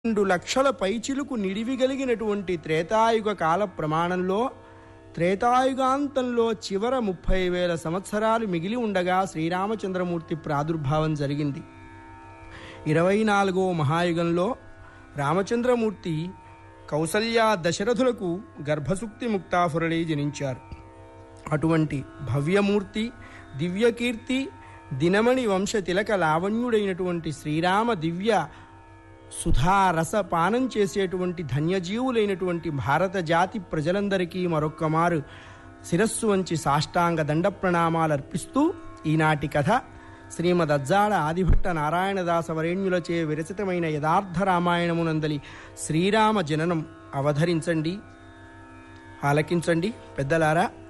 రెండు లక్షల పైచిలుకు నిడివిగలిగినటువంటి త్రేతాయుగ కాల ప్రమాణంలో త్రేతాయుగాంతంలో చివర ముప్పై వేల సంవత్సరాలు మిగిలి ఉండగా శ్రీరామచంద్రమూర్తి ప్రాదుర్భావం జరిగింది ఇరవై నాలుగో మహాయుగంలో రామచంద్రమూర్తి కౌసల్య దశరథులకు గర్భసుక్తి ముక్తాఫురళి జనించారు అటువంటి భవ్యమూర్తి దివ్యకీర్తి దినమణి వంశ తిలక లావణ్యుడైనటువంటి శ్రీరామ దివ్య సుధారస పానం చేసేటువంటి ధన్యజీవులైనటువంటి భారత జాతి ప్రజలందరికీ మరొక్కమారు శిరస్సు వంచి సాష్టాంగ దండ ప్రణామాలు అర్పిస్తూ ఈనాటి కథ శ్రీమద్ అజ్జాడ ఆదిభట్ట నారాయణదాస వరేణ్యులచే విరచితమైన యథార్థ రామాయణమునందలి శ్రీరామ జననం అవధరించండి ఆలకించండి పెద్దలారా